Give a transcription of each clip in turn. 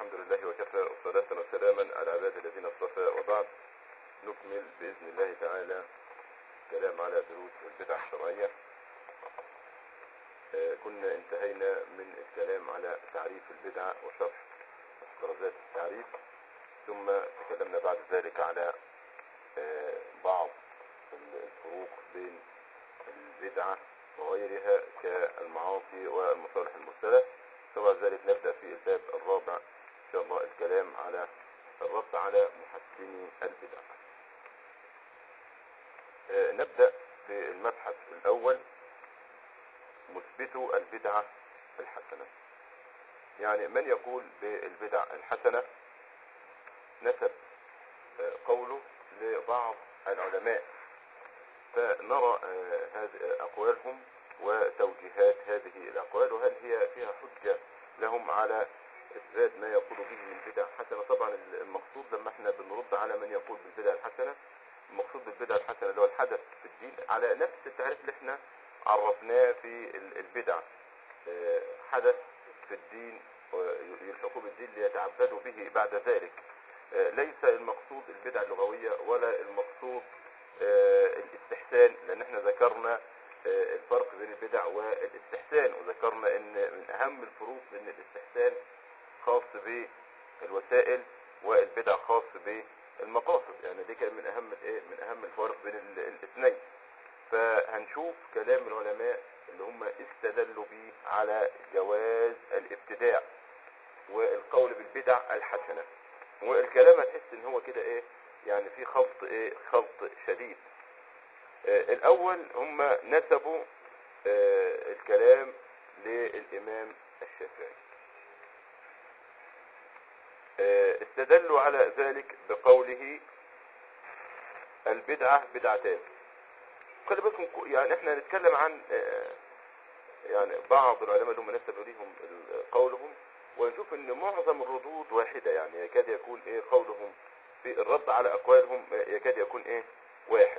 الحمد لله وكفى والصلاة وسلاما على عباد الذين اصطفى وبعد نكمل بإذن الله تعالى كلام على دروس البدع الشرعية آه، كنا انتهينا من الكلام على تعريف البدعة وشرح احترازات التعريف ثم تكلمنا بعد ذلك على آه، بعض الفروق بين البدعة وغيرها كالمعاصي والمصالح المرسلة ثم بعد ذلك نبدأ في الباب الرابع إن شاء الله الكلام على الرد على محسني البدع آه، نبدأ في المبحث الأول مثبت البدعة الحسنة يعني من يقول بالبدع الحسنة نسب آه، قوله لبعض العلماء فنرى آه، هذه أقوالهم وتوجيهات هذه الأقوال وهل هي فيها حجة لهم على إثبات ما يقول به من بدع حسنة طبعا المقصود لما احنا بنرد على من يقول بالبدع الحسنة المقصود بالبدع الحسنة اللي هو الحدث في الدين على نفس التعريف اللي احنا عرفناه في ال- البدع آه، حدث في الدين يلحقوا بالدين ليتعبدوا به بعد ذلك آه، ليس المقصود البدع اللغوية ولا المقصود آه، الاستحسان لان احنا ذكرنا آه، الفرق بين البدع والاستحسان وذكرنا ان من اهم الفروق بين الاستحسان خاص بالوسائل والبدع خاص بالمقاصد يعني دي كان من اهم الايه من اهم الفوارق بين ال- الاثنين فهنشوف كلام العلماء اللي هم استدلوا به على جواز الابتداع والقول بالبدع الحسنه والكلام هتحس ان هو كده ايه يعني في خلط ايه خلط شديد آه الاول هم نسبوا آه الكلام للامام الشافعي آه استدلوا على ذلك بقوله البدعة بدعتان خلي بالكم كو- يعني احنا نتكلم عن آه، يعني بعض العلماء اللي هم نسبوا ليهم ال- قولهم ونشوف ان معظم الردود واحدة يعني يكاد يكون ايه قولهم في الرد على اقوالهم آه، يكاد يكون ايه واحد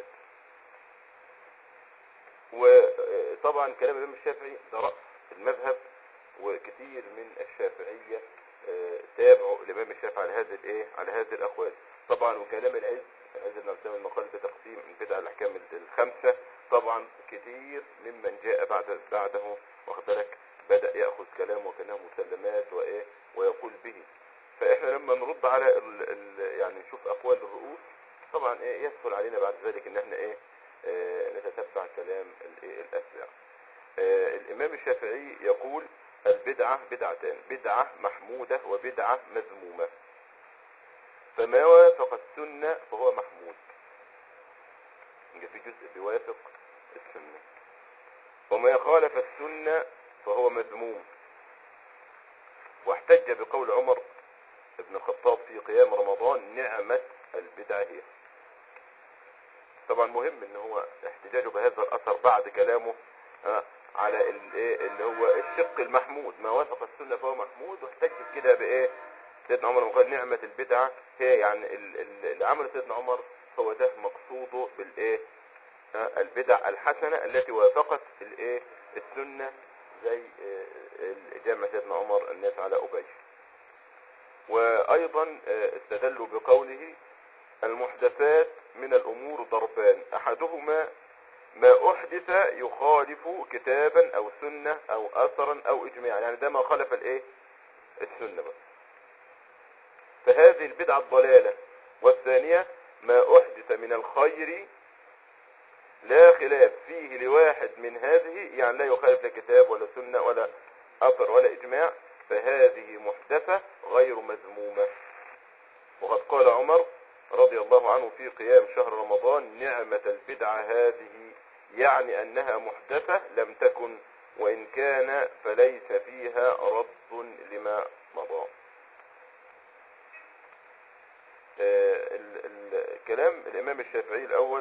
وطبعا كلام الامام الشافعي ده رأس المذهب وكثير من الشافعية آه، تابعوا الامام الشافعي على هذه الايه على هذه الاقوال طبعا وكلام العز العز بن عبد السلام المقال بتقسيم البدع الاحكام الخمسه طبعا كثير ممن جاء بعد بعده واخد بالك بدا ياخذ كلامه وكانه مسلمات وايه ويقول به فاحنا لما نرد على ال ال يعني نشوف اقوال الرؤوس طبعا ايه يسهل علينا بعد ذلك ان احنا ايه آه نتتبع كلام الايه الاتباع آه الامام الشافعي يقول البدعه بدعتان بدعه محموده وبدعه مذمومه فما وافق السنة فهو محمود يبقى في جزء بيوافق السنة وما خالف السنة فهو مذموم واحتج بقول عمر بن الخطاب في قيام رمضان نعمة البدعة هي طبعا مهم ان هو احتجاجه بهذا الاثر بعد كلامه ها، على الايه اللي هو الشق المحمود ما وافق السنه فهو محمود واحتج كده بايه سيدنا عمر لما قال نعمه البدعه هي يعني ال- ال- اللي عمله سيدنا عمر هو ده مقصوده بالايه ها، البدع الحسنه التي وافقت الايه السنه زي آه، ال- جامع سيدنا عمر الناس على ابي وايضا آه، استدلوا بقوله المحدثات من الامور ضربان احدهما ما احدث يخالف كتابا او سنة او اثرا او اجماعا يعني ده ما خالف الايه السنة بس فهذه البدعة الضلالة والثانية ما احدث من الخير لا خلاف فيه لواحد من هذه يعني لا يخالف لا كتاب ولا سنة ولا اثر ولا اجماع فهذه محدثة غير مذمومة وقد قال عمر رضي الله عنه في قيام شهر رمضان نعمة البدعة هذه يعني أنها محدثة لم تكن وإن كان فليس فيها رد لما مضى آه، ال- ال- كلام الإمام الشافعي الأول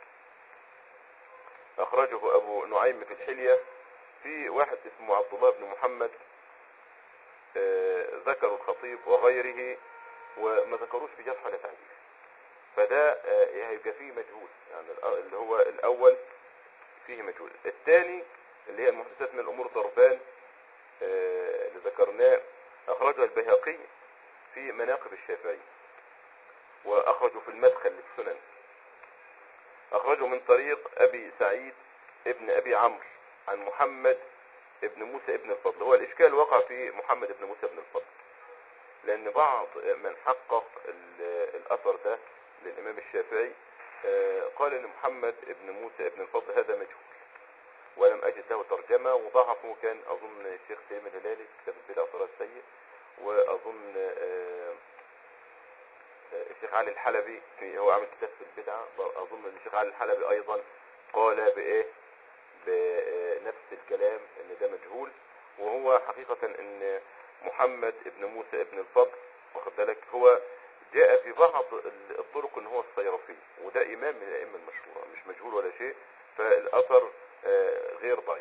أخرجه أبو نعيم في الحلية في واحد اسمه عبد الله بن محمد آه، ذكروا الخطيب وغيره وما ذكروش في جرح ولا تعديل فده آه، هيبقى فيه مجهول يعني الأ- اللي هو الأول فيه مجهول الثاني اللي هي المحدثات من الأمور ضربان آه، اللي ذكرناه أخرجه البيهقي مناقب الشافعي وأخرجوا في المدخل للسنن أخرجوا من طريق أبي سعيد ابن أبي عمرو عن محمد ابن موسى ابن الفضل هو الإشكال وقع في محمد ابن موسى ابن الفضل لأن بعض من حقق ال- الأثر ده للإمام الشافعي آه، قال إن محمد ابن موسى ابن الفضل هذا مجهول ولم أجد له ترجمة وضعفه كان أظن الشيخ سليم الهلالي في كتاب البدع والصلاة السيء وأظن آه، آه، الشيخ علي الحلبي في هو عامل كتاب في البدعة أظن إن الشيخ علي الحلبي أيضا قال بإيه بنفس الكلام إن ده مجهول وهو حقيقة إن محمد ابن موسى ابن الفضل واخد بالك هو جاء في بعض ال- الطرق ان هو الصيرفي وده امام من الائمه المشهوره مش مجهول ولا شيء فالاثر آه، غير ضعيف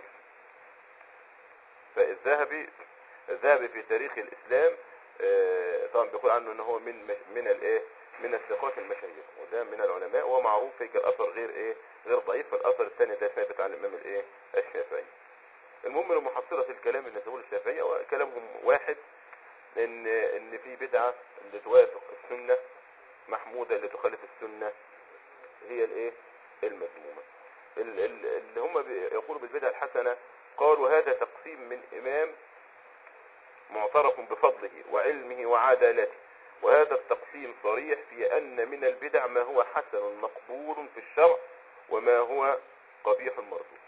فالذهبي الذهبي في تاريخ الاسلام آه، طبعا بيقول عنه ان هو من من الايه من الثقات المشاهير وده من العلماء وهو معروف في الاثر غير ايه غير ضعيف فالاثر الثاني ده ثابت عن الامام الايه الشافعي المهم ان محصله الكلام اللي تقول الشافعيه هو كلامهم واحد ان ان في بدعه اللي توافق السنه محموده اللي تخالف السنه هي الايه المذمومه ال- ال- اللي هم بي- يقولوا بالبدعه الحسنه قالوا هذا تقسيم من امام معترف بفضله وعلمه وعدالته وهذا التقسيم صريح في ان من البدع ما هو حسن مقبول في الشرع وما هو قبيح مردود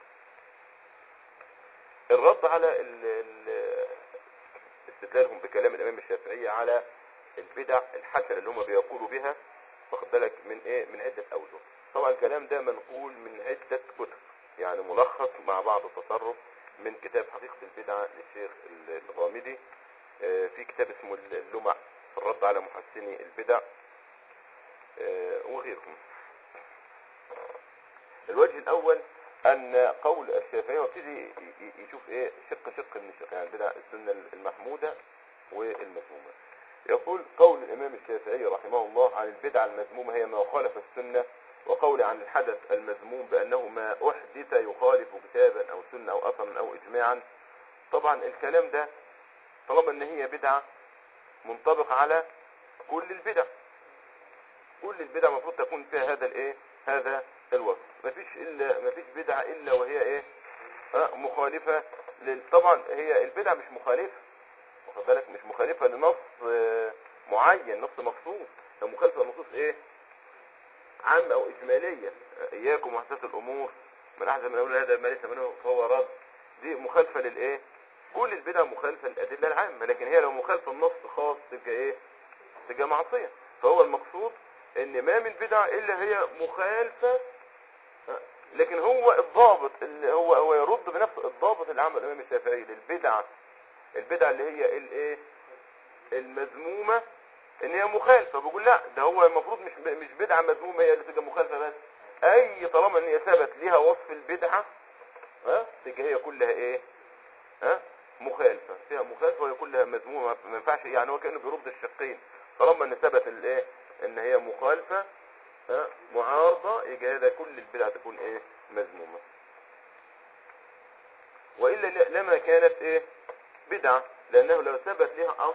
الرد على ال- ال- استدلالهم بكلام الامام الشافعي على البدع الحسنه اللي هم بيقولوا بها واخد بالك من ايه من عده اوجه طبعا الكلام ده منقول من عده كتب يعني ملخص مع بعض التصرف من كتاب حقيقه البدعه للشيخ ال- الغامدي آه، في كتاب اسمه اللمع في الرد على محسني البدع آه، وغيرهم الوجه الاول ان قول الشافعي وابتدي ي- ي- يشوف ايه شق شق من الشق يعني بدع السنه المحموده والمذمومه يقول قول الامام الشافعي رحمه الله عن البدعه المذمومه هي ما خالف السنه وقول عن الحدث المذموم بانه ما احدث يخالف كتابا او سنه او اثرا او اجماعا طبعا الكلام ده طالما ان هي بدعه منطبق على كل البدع كل البدع المفروض تكون فيها هذا الايه هذا الوصف مفيش الا مفيش بدعه الا وهي ايه آه مخالفه لل... طبعا هي البدع مش مخالفه واخد بالك مش مخالفه لنص آه، معين نص مخصوص هي مخالفه لنصوص ايه عامه او اجماليه آه، اياكم محدثات الامور من احسن من اقول هذا ما ليس منه فهو رد دي مخالفه للايه كل البدع مخالفه للادله العامه لكن هي لو مخالفه لنص خاص تبقى ايه تبقى معصيه فهو المقصود ان ما من بدع الا هي مخالفه لكن هو الضابط اللي هو هو يرد بنفس الضابط اللي عمل الامام الشافعي للبدعه البدعه اللي هي الايه المذمومه ان هي مخالفه بقول لا ده هو المفروض مش مش بدعه مذمومه هي اللي تبقى مخالفه بس اي طالما ان هي ثبت ليها وصف البدعه ها تبقى هي كلها ايه ها مخالفه فيها مخالفه وهي كلها مذمومه ما ينفعش يعني هو كانه بيرد الشقين طالما ان ثبت الايه ان هي مخالفه ها معارضه يبقى هذا كل البدع تكون ايه مذمومه والا ل- لما كانت ايه بدعه لانه لو ثبت لها اصل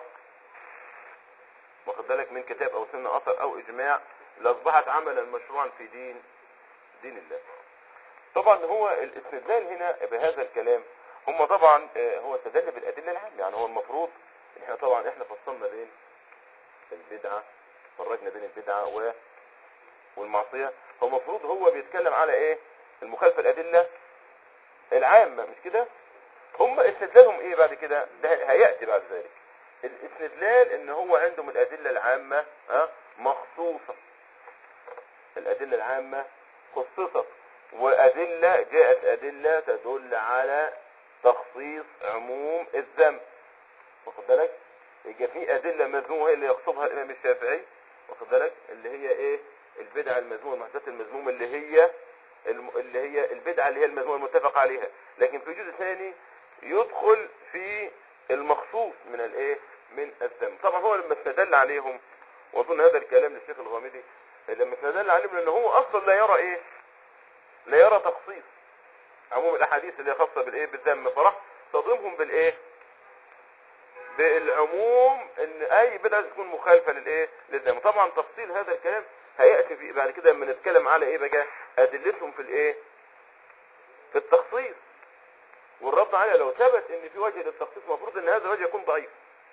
واخد بالك من كتاب او سنه اثر او اجماع لاصبحت عملا مشروعا في دين دين الله طبعا هو الاستدلال هنا بهذا الكلام هم طبعا آه، هو استدل بالادله العامه يعني هو المفروض احنا طبعا احنا فصلنا بين البدعه فرجنا بين البدعه و والمعصيه هو المفروض هو بيتكلم على ايه المخالفه الادله العامه مش كده هم استدلالهم ايه بعد كده ده هياتي بعد ذلك الاستدلال ان هو عندهم الادله العامه ها مخصوصه الادله العامه خصصت وادله جاءت ادله تدل على تخصيص عموم الذنب واخد بالك يبقى في ادله مذمومه هي اللي يقصدها الامام الشافعي واخد بالك اللي هي ايه البدع المذمومه المحدثات المذمومه اللي هي الم... اللي هي البدعه اللي هي المذمومه المتفق عليها لكن في جزء ثاني يدخل في المخصوص من الايه من الذنب طبعا هو لما استدل عليهم واظن هذا الكلام للشيخ الغامدي لما استدل عليهم لان هو اصلا لا يرى ايه لا يرى تخصيص عموم الاحاديث اللي هي خاصه بالايه بالذم فراح صادمهم بالايه بالعموم ان اي بدعه تكون مخالفه للايه للزمن طبعا تفصيل هذا الكلام هياتي في بعد كده لما نتكلم على ايه بقى ادلتهم في الايه في التخصيص والرد عليها لو ثبت ان في وجه للتخصيص المفروض ان هذا الوجه يكون ضعيف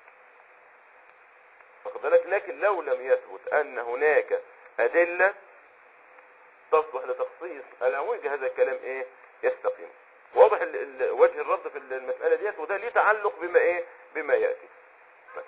واخد بالك لكن لو لم يثبت ان هناك ادله تصلح لتخصيص العموم يبقى هذا الكلام ايه يستقيم واضح ال- ال- وجه الرد في المساله ديت وده ليه تعلق بما ايه بما ياتي طيب.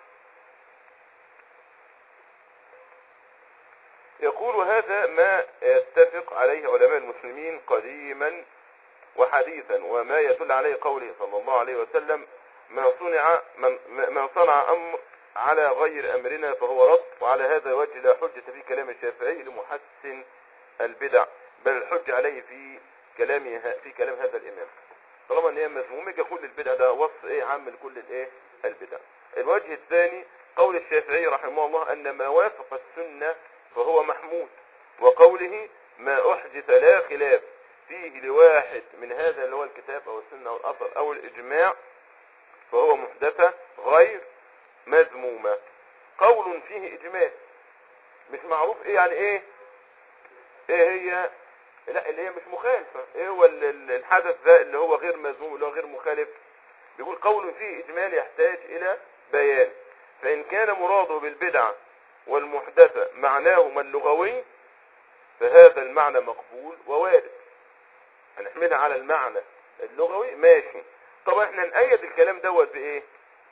يقول هذا ما يتفق عليه علماء المسلمين قديما وحديثا وما يدل عليه قوله صلى الله عليه وسلم ما صنع من, من صنع امر على غير امرنا فهو رد وعلى هذا الوجه لا حجة في كلام الشافعي لمحسن البدع بل الحج عليه في كلامه في كلام هذا الامام طالما ان هي مذمومه كل البدع ده وصف ايه عام لكل الايه البدع الوجه الثاني قول الشافعي رحمه الله ان ما وافق السنه فهو محمود وقوله ما احدث لا خلاف فيه لواحد من هذا اللي هو الكتاب او السنه او الاثر او الاجماع فهو محدثه غير مذمومه قول فيه اجماع مش معروف ايه يعني ايه ايه هي لا اللي هي مش مخالفة ايه هو ال- ال- الحدث ده اللي هو غير مذموم اللي هو غير مخالف بيقول قول فيه اجمال يحتاج الى بيان فان كان مراده بالبدعة والمحدثة معناهما اللغوي فهذا المعنى مقبول ووارد هنحملها على المعنى اللغوي ماشي طب احنا نأيد الكلام دوت بايه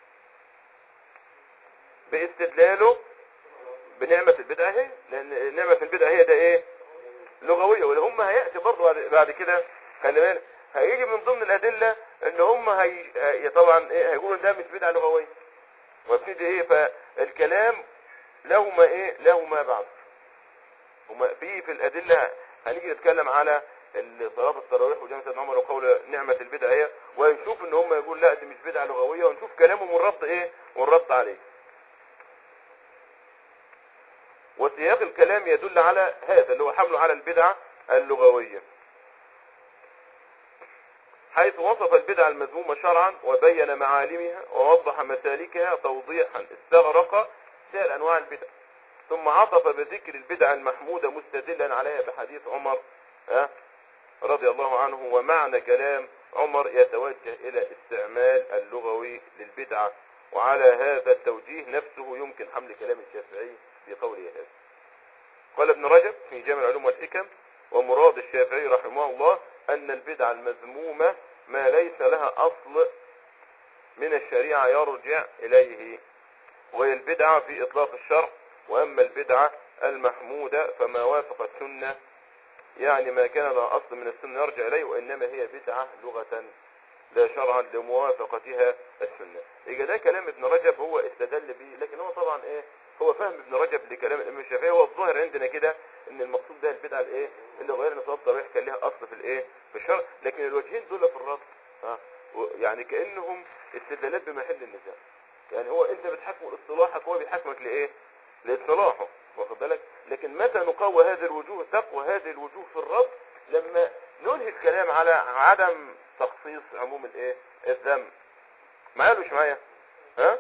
باستدلاله بنعمة البدعة هي لان نعمة البدعة هي ده ايه لغوية ولا هم هيأتي برضه بعد- بعد كده خلي بالك هيجي من ضمن الأدلة ان هم هي هي- طبعا ايه هيقولوا ده مش بدعة لغوية وابتدي ايه فالكلام له ما ايه له ما بعد هما في في الأدلة هنيجي نتكلم على ال- صلاة التراويح وجامعة سيدنا عمر وقول نعمة البدعة هي ونشوف ان هم يقول لا دي مش بدعة لغوية ونشوف كلامهم والرد ايه والرد عليه وسياق الكلام يدل على هذا اللي هو حمله على البدعة اللغوية حيث وصف البدعة المذمومة شرعا وبين معالمها ووضح مسالكها توضيحا استغرق سائر أنواع البدع ثم عطف بذكر البدع المحمودة مستدلا عليها بحديث عمر ها رضي الله عنه ومعنى كلام عمر يتوجه إلى استعمال اللغوي للبدعة وعلى هذا التوجيه نفسه يمكن حمل كلام الشافعي في قوله هذا قال ابن رجب في جامع العلوم والحكم ومراد الشافعي رحمه الله أن البدعة المذمومة ما ليس لها أصل من الشريعة يرجع إليه وهي البدعة في إطلاق الشرع وأما البدعة المحمودة فما وافق السنة يعني ما كان لها أصل من السنة يرجع إليه وإنما هي بدعة لغة لا شرعا لموافقتها السنة يبقى ده كلام ابن رجب هو استدل به لكن هو طبعا ايه هو فهم ابن رجب لكلام الامام الشافعي هو الظاهر عندنا كده ان المقصود ده البدعه الايه اللي غير ان صلاه التراويح كان لها اصل في الايه في الشرع لكن الوجهين دول في الرد ها و- يعني كانهم استدلالات بمحل النزاع يعني هو انت بتحكم اصطلاحك هو بيحكمك لايه لاصطلاحه واخد بالك لكن متى نقوى هذه الوجوه تقوى هذه الوجوه في الرد لما ننهي الكلام على عدم تخصيص عموم الايه الذم معايا ولا مش معايا ها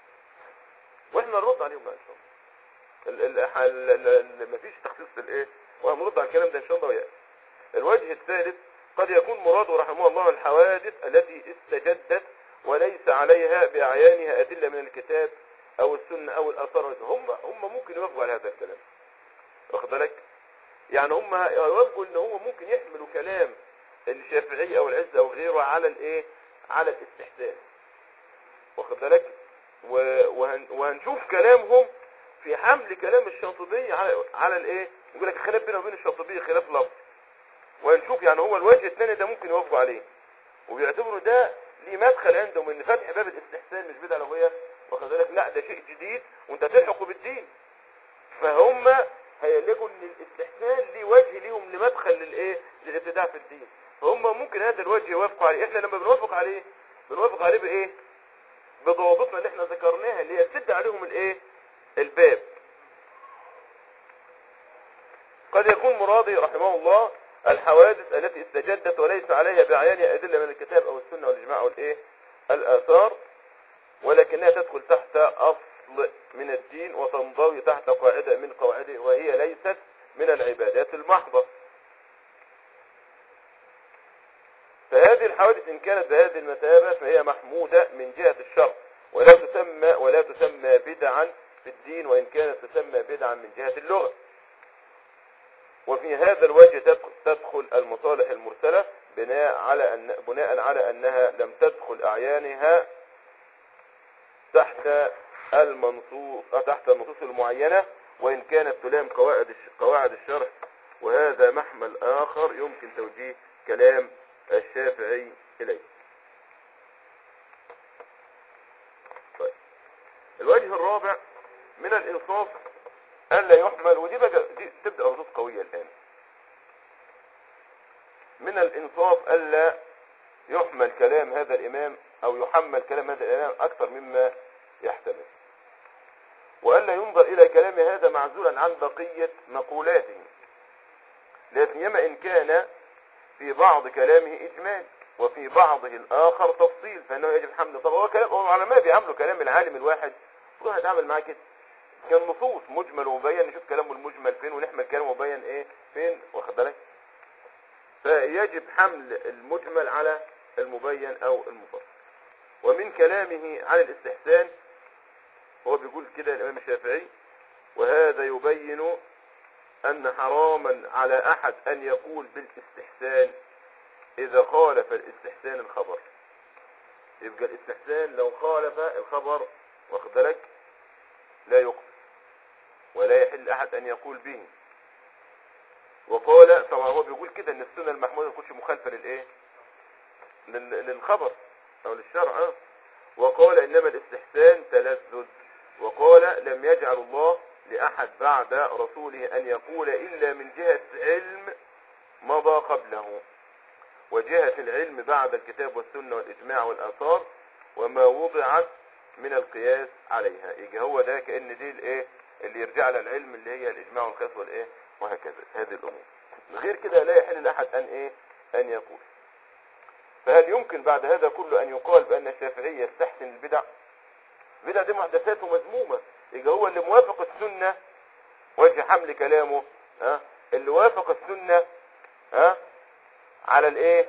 واحنا نرد عليهم بقى ان شاء الله ال- ال- ال- ال- مفيش تخصيص للايه وهنرد على الكلام ده ان شاء الله ويأتي الوجه الثالث قد يكون مراده رحمه الله الحوادث التي استجدت وليس عليها بأعيانها أدلة من الكتاب أو السنة أو الآثار هم هم ممكن يوافقوا على هذا الكلام واخد بالك يعني هم يوافقوا ان هو ممكن يحملوا كلام الشافعي او العز او غيره على الايه على الاستحسان واخد بالك و- وهن وهنشوف كلامهم في حمل كلام الشاطبي على على الايه يقول لك الخلاف بينه وبين الشاطبي خلاف لفظ وهنشوف يعني هو الوجه الثاني ده ممكن يوافقوا عليه وبيعتبروا ده ليه مدخل عندهم ان فتح باب الاستحسان مش بدعه لغويه واخد بالك لا ده شيء جديد وانت تلحقه بالدين فهم هيلجوا ان الاستحسان ليه وجه ليهم لمدخل للايه للابتداع في الدين فهم ممكن هذا الوجه يوافقوا عليه احنا لما بنوافق عليه بنوافق عليه بايه بضوابطنا اللي احنا ذكرناها اللي هي تسد عليهم الايه الباب قد يكون مرادي رحمه الله الحوادث التي استجدت وليس عليها بعيانها أدلة من الكتاب أو السنة والإجماع أو الإيه الآثار ولكنها تدخل تحت أصل من الدين وتنضوي تحت قاعدة من قواعده وهي ليست من العبادات المحضة فهذه الحوادث إن كانت بهذه المثابة فهي محمودة من جهة الشرع ولا تسمى ولا تسمى بدعا في الدين وإن كانت تسمى بدعا من جهة اللغة وفي هذا الوجه تدخل- تدخل المصالح المرسلة بناء على أن بناء على أنها لم تدخل أعيانها تحت المنصوص تحت النصوص المعينة وإن كانت تلام قواعد الش- قواعد الشرع وهذا محمل آخر يمكن توجيه كلام الشافعي إليه طيب الوجه الرابع من الإنصاف ألا يحمل ودي بقى دي تبدأ ردود قوية الآن من الإنصاف ألا يحمل كلام هذا الإمام أو يحمل كلام هذا الإمام أكثر مما يحتمل وألا ينظر إلى كلام هذا معزولا عن بقية مقولاته لا سيما إن كان في بعض كلامه إجمال وفي بعضه الآخر تفصيل فإنه يجب حمله طب هو كلام هو العلماء بيعملوا كلام العالم الواحد روح نتعامل معاه كده كان نصوص مجمل ومبين نشوف كلامه المجمل فين ونحمل كلامه مبين ايه فين واخد بالك فيجب حمل المجمل على المبين او المفصل ومن كلامه عن الاستحسان هو بيقول كده الامام الشافعي وهذا يبين ان حراما على احد ان يقول بالاستحسان اذا خالف الاستحسان الخبر يبقى الاستحسان لو خالف الخبر واخد بالك لا يقبل ولا يحل احد ان يقول به وقال طبعا هو بيقول كده ان السنه المحموده ما تكونش مخالفه للايه لل- للخبر او للشرع آه. وقال انما الاستحسان تلذذ وقال لم يجعل الله لاحد بعد رسوله ان يقول الا من جهه علم مضى قبله وجهة العلم بعد الكتاب والسنة والإجماع والآثار وما وضعت من القياس عليها يجي هو ده كأن دي الايه اللي يرجع لها العلم اللي هي الإجماع والقياس والإيه وهكذا هذه الأمور غير كده لا يحل لأحد أن إيه أن يقول فهل يمكن بعد هذا كله أن يقال بأن الشافعي يستحسن البدع البدع دي محدثات ومذمومة يجي هو اللي موافق السنة وجه حمل كلامه ها اللي وافق السنة ها على الايه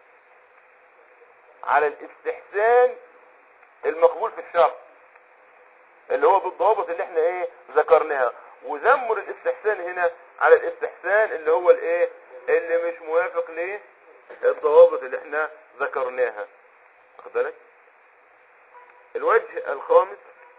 على الاستحسان المقبول في الشرع اللي هو بالضوابط اللي احنا ايه ذكرناها وذم الاستحسان هنا على الاستحسان اللي هو الايه اللي مش موافق ليه الضوابط اللي احنا ذكرناها واخد بالك الوجه الخامس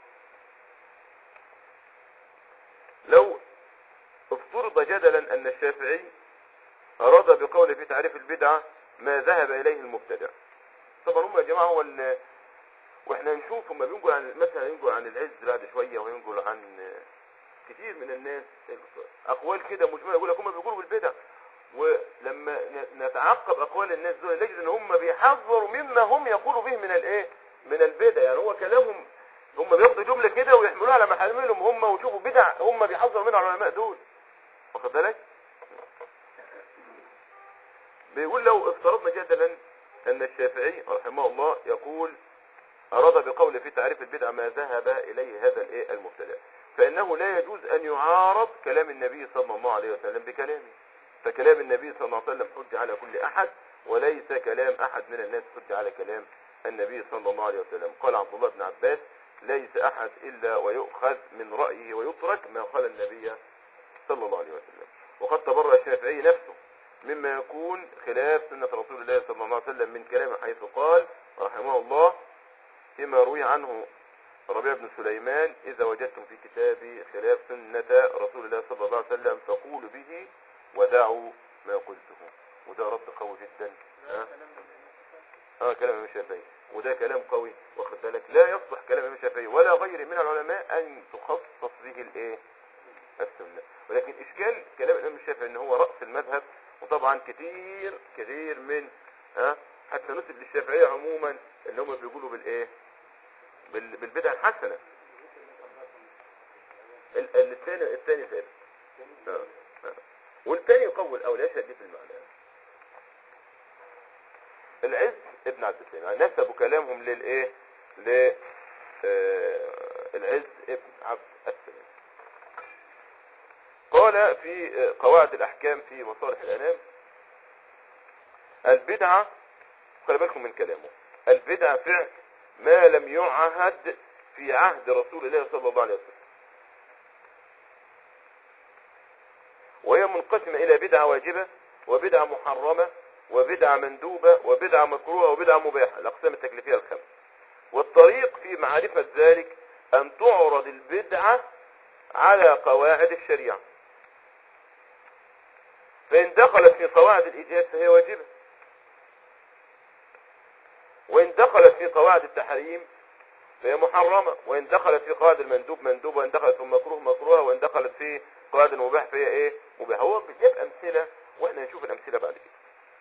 لو افترض جدلا ان الشافعي أراد بقوله في تعريف البدعة ما ذهب إليه المبتدع طبعا هم يا جماعة هو ال- واحنا نشوف هم بينقل عن مثلا ينقل عن العز بعد شوية وينقل عن كتير من الناس أقوال كده مجملة يقول لك هم بيقولوا بالبدع ولما ن- نتعقب أقوال الناس دول نجد إن هم بيحذروا مما هم يقولوا به من الإيه؟ من البدع يعني هو كلامهم هم بياخدوا جملة كده ويحملوها على محاملهم هم ويشوفوا بدع هم بيحذروا منها العلماء دول واخد بالك؟ بيقول لو افترضنا جدلا ان الشافعي رحمه الله يقول اراد بقوله في تعريف البدعة ما ذهب اليه هذا الايه المبتدع فانه لا يجوز ان يعارض كلام النبي صلى الله عليه وسلم بكلامه فكلام النبي صلى الله عليه وسلم حج على كل احد وليس كلام احد من الناس حج على كلام النبي صلى الله عليه وسلم قال عبد الله بن عباس ليس احد الا ويؤخذ من رايه ويترك ما قال النبي صلى الله عليه وسلم وقد تبرأ الشافعي نفسه مما يكون خلاف سنة رسول الله صلى الله عليه وسلم من كلامه حيث قال رحمه الله فيما روي عنه ربيع بن سليمان إذا وجدتم في كتابي خلاف سنة رسول الله صلى الله عليه وسلم فقولوا به ودعوا ما قلته وده رد قوي جدا ها؟ اه كلام الامام الشافعي وده كلام قوي واخد بالك لا يصلح كلام الامام الشافعي ولا غيره من العلماء ان تخصص به الايه السنه ولكن اشكال كلام الامام الشافعي ان هو راس المذهب وطبعا كتير كتير من ها حتى نسب للشافعيه عموما ان هم بيقولوا بالايه بال- بالبدع الحسنه ال- ال- الثاني الثاني ثابت آه، آه. والثاني يقوي الاول يشهد دي في المعنى العز ابن عبد السلام يعني نسبوا كلامهم للايه ل آه، العز ابن عبد السلام قال في آه، قواعد الأحكام في مصالح الأنام البدعة خلي بالكم من كلامه البدعة فعل ما لم يعهد في عهد رسول الله صلى الله عليه وسلم وهي منقسمة إلى بدعة واجبة وبدعة محرمة وبدعة مندوبة وبدعة مكروهة وبدعة مباحة الأقسام التكليفية الخمس والطريق في معرفة ذلك أن تعرض البدعة على قواعد الشريعة فإن دخلت في قواعد الإيجاب فهي واجبة وإن دخلت في قواعد التحريم فهي محرمة وإن دخلت في قواعد المندوب مندوب وإن دخلت في المكروه مكروهة وإن دخلت في قواعد المباح فهي إيه مباح هو بيجيب أمثلة وإحنا نشوف الأمثلة بعد كده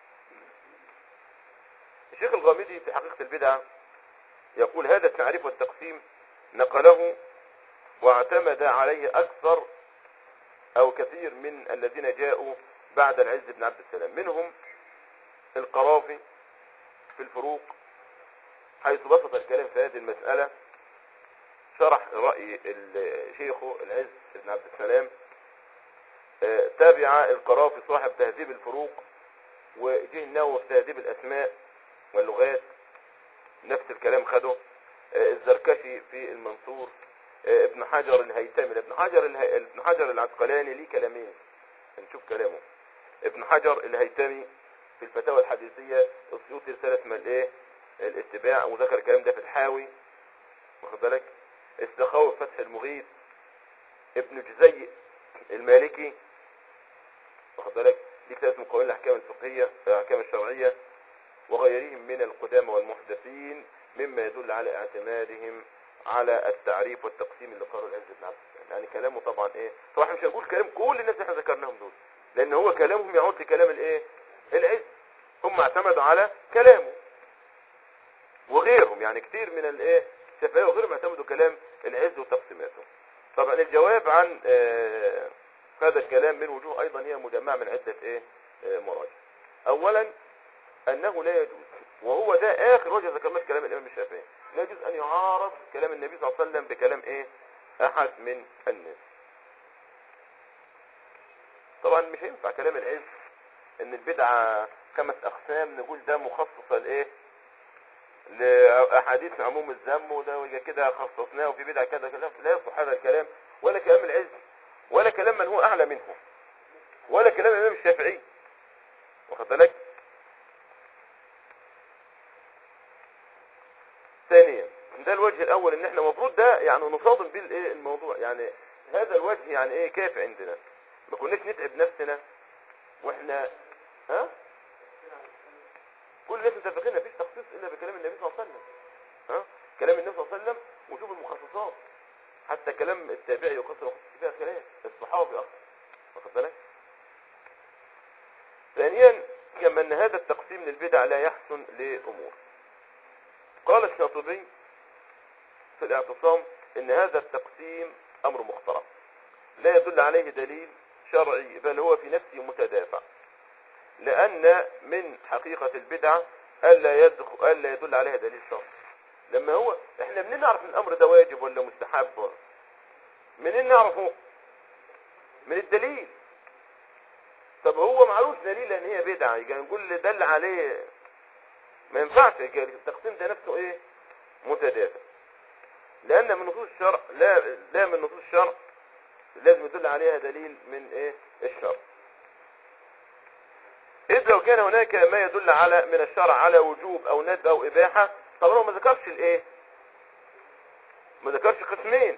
الشيخ الغامدي في حقيقة البدعة يقول هذا التعريف والتقسيم نقله واعتمد عليه أكثر أو كثير من الذين جاءوا بعد العز بن عبد السلام منهم القرافي في الفروق حيث بسط الكلام في هذه المسألة شرح رأي ال- شيخه العز بن عبد السلام آه، تابع القرافي صاحب تهذيب الفروق وجه النووي في تهذيب الأسماء واللغات نفس الكلام خده آه، الزركشي في المنصور آه، ابن حجر الهيثمي ابن حجر اله... ابن حجر العسقلاني ليه كلامين نشوف كلامه ابن حجر الهيثمي في الفتاوى الحديثية السيوطي رسالة اسمها الايه الاتباع وذكر الكلام ده في الحاوي واخد بالك السخاوي في فتح المغيث ابن جزي المالكي واخد بالك دي كتاب اسمه قوانين الاحكام الفقهية الاحكام الشرعية وغيرهم من القدامى والمحدثين مما يدل على اعتمادهم على التعريف والتقسيم اللي قاله العز بن عبد السلام يعني كلامه طبعا ايه طبعا احنا مش هنقول كلام كل الناس اللي احنا ذكرناهم دول لان هو كلامهم يعود لكلام الايه العز هم اعتمدوا على كلامه وغيرهم يعني كتير من الايه الشافعيه وغيرهم اعتمدوا كلام العز وتقسيماته طبعا الجواب عن آه هذا الكلام من وجوه ايضا هي مجمعه من عده ايه آه مراجع اولا انه لا يجوز وهو ده اخر وجه ذكرناه في كلام الامام الشافعي لا يجوز ان يعارض كلام النبي صلى الله عليه وسلم بكلام ايه احد من الناس طبعا مش هينفع كلام العز ان البدعه خمس اقسام نقول ده مخصصه لايه لاحاديث عموم الذم وده ويبقى كده خصصناه وفي بدعه كذا كذا لا يصح هذا الكلام ولا كلام العز ولا كلام من هو اعلى منه ولا كلام الامام الشافعي واخد بالك ثانيا ده الوجه الاول ان احنا المفروض ده يعني نصادم بيه الايه الموضوع يعني هذا الوجه يعني ايه كافي عندنا ما كناش نتعب نفسنا واحنا ها كل الناس متفقين مفيش تخصيص الا بكلام النبي صلى الله عليه وسلم ها كلام النبي صلى الله عليه وسلم وشوف المخصصات حتى كلام التابعي يقصر ويخصص فيها خلاف الصحابي اصلا واخد بالك ثانيا كما ان هذا التقسيم للبدع لا يحسن لامور قال الشاطبي في الاعتصام ان هذا التقسيم امر مخترع لا يدل عليه دليل شرعي بل هو في نفسه متدافع لأن من حقيقة البدعة ألا يدخل ألا يدل عليها دليل شرعي لما هو احنا منين نعرف ان الامر ده واجب ولا مستحب منين نعرفه من الدليل طب هو معلوش دليل لان هي بدعه يبقى نقول اللي دل عليه ما ينفعش يبقى التقسيم ده نفسه ايه متدافع لان من نصوص الشرع لا لا من نصوص الشرع لازم يدل عليها دليل من ايه الشرع إذ لو كان هناك ما يدل على من الشرع على وجوب أو ندب أو إباحة طبعا هو ما ذكرش الإيه؟ ما ذكرش قسمين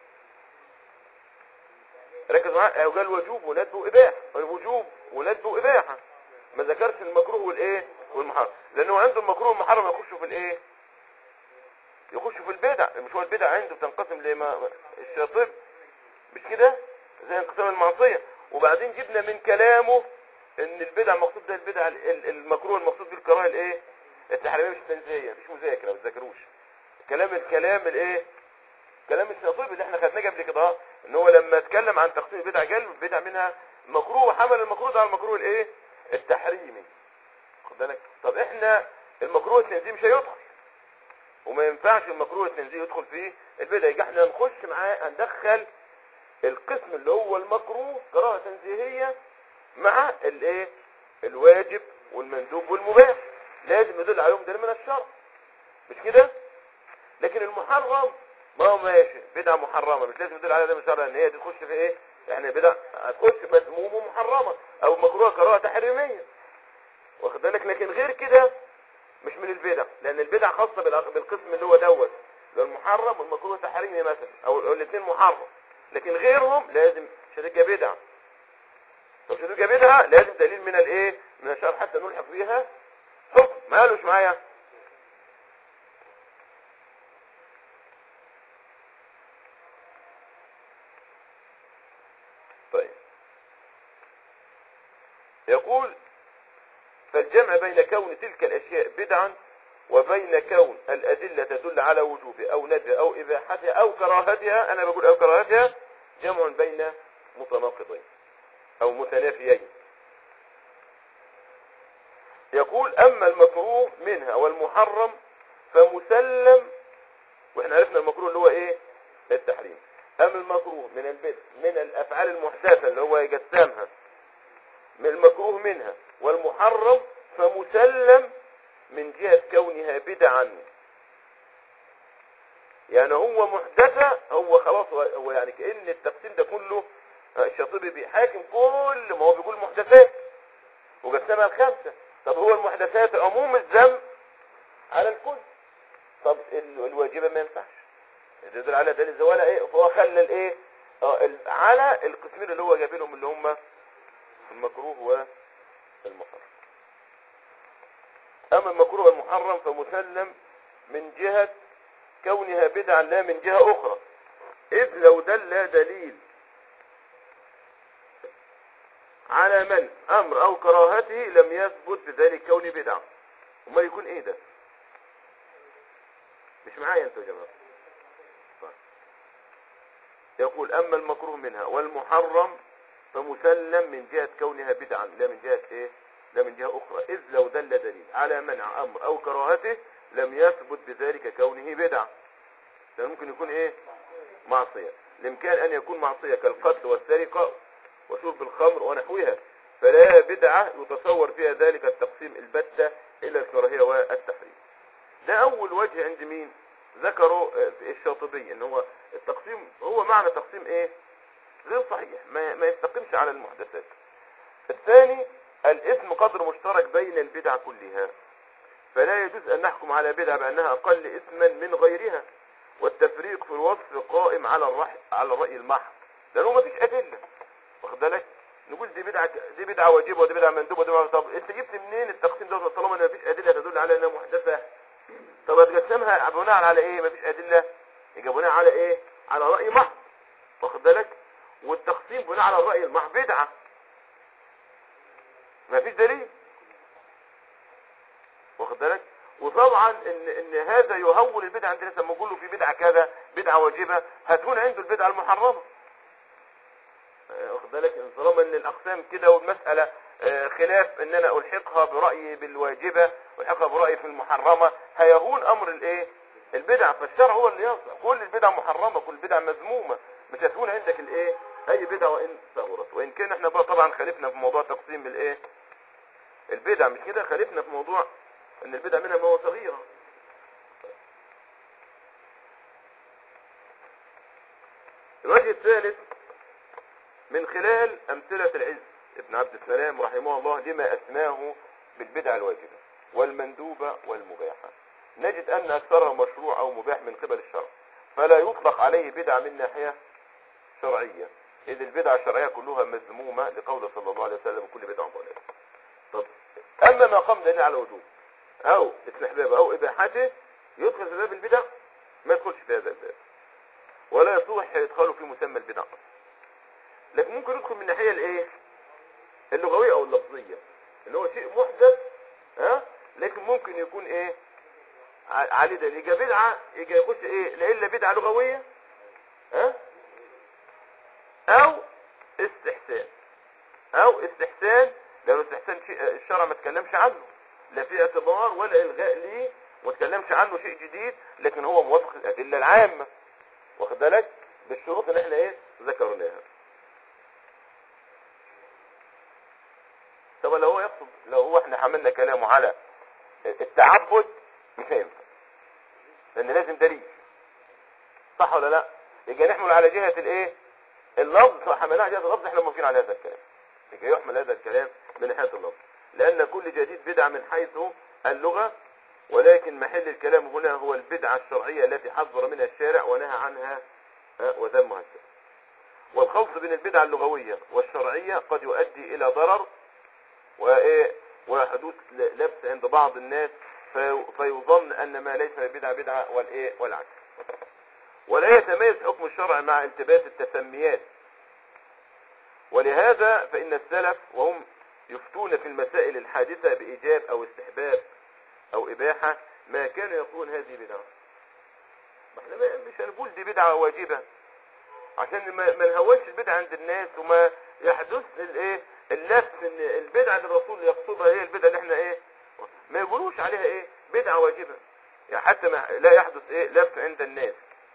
ركز معايا هو قال وجوب وندب وإباحة الوجوب وندب وإباحة ما ذكرش المكروه والإيه؟ والمحرم لأنه عنده المكروه والمحرم يخشوا في الإيه؟ يخشوا في البدع مش هو البدع عنده بتنقسم لما الشاطب مش كده؟ زي انقسام المعصية وبعدين جبنا من كلامه ان البدع مقصود ده البدع ال- ال- المكروه المقصود بالكراهه الايه التحريميه مش التنزيهيه مش مذاكره ما تذاكروش كلام الكلام الايه كلام الشاطبي اللي احنا خدناه قبل كده اه ان هو لما اتكلم عن تقسيم البدع قال البدع منها مكروه وحمل المكروه ده على المكروه الايه التحريمي خد بالك طب احنا المكروه التنزيهي مش هيدخل وما ينفعش ينفعش المكروه التنزيه يدخل فيه البدع يبقى احنا هنخش معاه هندخل القسم اللي هو المكروه كراهه تنزيهيه مع الايه الواجب والمندوب والمباح لازم يدل عليهم دليل من الشرع مش كده لكن المحرم ما هو ماشي بدعه محرمه مش لازم يدل عليها دليل من الشرع ان هي تخش في ايه يعني بدع هتخش مذمومه محرمه او مكروه كراهه تحريميه واخد بالك لكن غير كده مش من البدع لان البدع خاصه بالأ- بالقسم اللي هو دوت اللي هو المحرم والمكروه التحريمي مثلا او أو الاثنين محرم لكن غيرهم لازم شركه بدع طب شركه بدعه لازم دليل من الايه من الشرع حتى نلحق فيها حكم ما قالوش معايا طيب يقول فالجمع بين كون تلك الأشياء بدعا وبين كون الأدلة تدل على وجوب أو ندب أو إباحتها أو كراهتها أنا بقول أو كراهتها جمع بين متناقضين أو متنافيين يقول أما المكروه منها والمحرم فمسلم واحنا عرفنا المكروه اللي هو ايه التحريم أما المكروه من البدع من الأفعال المحدثة اللي هو يجسمها من المكروه منها والمحرم فمسلم من جهة كونها بدعا يعني هو محدثة هو خلاص هو- هو يعني كأن التقسيم ده كله آه، الشاطبي بيحاكم كل ما هو بيقول محدثات وقسمها الخمسة طب هو المحدثات عموم الذنب على الكل طب ال- الواجبة ما ينفعش يدل على دليل الزوالة ايه فهو خلى الايه آه، ال- على القسمين اللي هو جايبينهم اللي هم المكروه والمحرم أما المكروه والمحرم فمسلم من جهة كونها بدعا لا من جهة أخرى إذ لو دل دليل على من أمر أو كراهته لم يثبت بذلك كون بدعة أمال يكون إيه ده مش معايا أنتوا يا جماعة طيب. يقول أما المكروه منها والمحرم فمسلم من جهة كونها بدعا لا من جهة ايه لا من جهة اخرى اذ لو دل دليل على منع امر او كراهته لم يثبت بذلك كونه بدعة ده ممكن يكون ايه معصية الامكان ان يكون معصية كالقتل والسرقة وشرب الخمر ونحوها فلا بدعة يتصور فيها ذلك التقسيم البتة الى الكراهية والتحريم ده اول وجه عند مين ذكروا آه، في الشاطبي ان هو التقسيم هو معنى تقسيم ايه غير صحيح ما, ما يستقيمش على المحدثات الثاني الاسم قدر مشترك بين البدع كلها فلا يجوز ان نحكم على بدعة بانها اقل اسما من غيرها والتفريق في الوصف قائم على الرأي على الرأي المحض لانه ما فيش ادلة واخد بالك نقول دي بدعة دي بدعة واجبة ودي بدعة مندوبة ودي بدعة طب انت جبت منين التقسيم ده طالما ان ما فيش ادلة تدل على انها محدثة طب هتقسمها بناء على ايه ما فيش ادلة يبقى بناء على ايه على رأي محض واخد بالك والتقسيم بناء على الرأي المحض بدعة ما فيش دليل واخد بالك وطبعا ان ان هذا يهول البدعه عندنا لما نقول له في بدعه كذا بدعه واجبه هتكون عنده البدعه المحرمه آه، واخد بالك إن طالما ان الاقسام كده والمساله آه، خلاف ان انا الحقها برايي بالواجبه والحقها برايي في المحرمه هيهون امر الايه البدع فالشرع هو اللي يصنع كل البدع محرمه كل البدع مذمومه مش هتكون عندك الايه اي بدعه وان صغرت وان كان احنا بقى طبعا خالفنا في موضوع تقسيم الايه البدع مش كده خالفنا في موضوع ان البدع منها ما هو صغيره الوجه الثالث من خلال أمثلة العز ابن عبد السلام رحمه الله لما أسماه بالبدع الواجبة والمندوبة والمباحة نجد أن أكثرها مشروع أو مباح من قبل الشرع فلا يطلق عليه بدعة من ناحية شرعية إذ البدع الشرعية كلها مذمومة لقول صلى الله عليه وسلم كل بدعة ضلالة طب أما ما قام دليل على وجوب أو استحباب أو إباحته يدخل في باب البدع ما يدخلش في هذا الباب ولا يصلح يدخله في مسمى البدع لكن ممكن يدخل من الناحيه الايه اللغويه او اللفظيه اللي هو شيء محدث ها لكن ممكن يكون ايه ع- عليه دليل يجي بدعه يجي يخش ايه لا الا بدعه لغويه ها او استحسان او استحسان لانه استحسان شيء الشرع ما تكلمش عنه لا في اعتبار ولا الغاء ليه وما تكلمش بيتكلمش عنه شيء جديد لكن هو موافق الادله العامه واخد بالك بالشروط اللي احنا ايه ذكرناها طب لو هو يقصد لو هو احنا حملنا كلامه على التعبد مش هينفع لان لازم دليل صح ولا لا يبقى نحمل على جهة الايه اللفظ حملناه على جهة اللفظ احنا موافقين على هذا الكلام يبقى يحمل هذا الكلام من ناحية اللفظ لان كل جديد بدعة من حيث اللغة ولكن محل الكلام هنا هو البدعة الشرعية التي حذر منها الشارع ونهى عنها ها، وذمها الشارع والخلط بين البدعة اللغوية والشرعية قد يؤدي إلى ضرر وإيه وحدوث ل- لبس عند بعض الناس في فيظن أن ما ليس بدعة بدعة والإيه والعكس ولا يتميز حكم الشرع مع التباس التسميات ولهذا فإن السلف وهم يفتون في المسائل الحادثة بإيجاب أو استحباب أو إباحة ما كانوا يقولون هذه بدعة ما احنا ما- مش هنقول دي بدعة واجبة عشان ما, ما نهونش البدعة عند الناس وما يحدث الايه اللبس ان البدعة اللي الرسول يقصدها هي البدعة اللي احنا ايه ما يقولوش عليها ايه بدعة واجبة يعني حتى ما لا يحدث ايه لبس عند الناس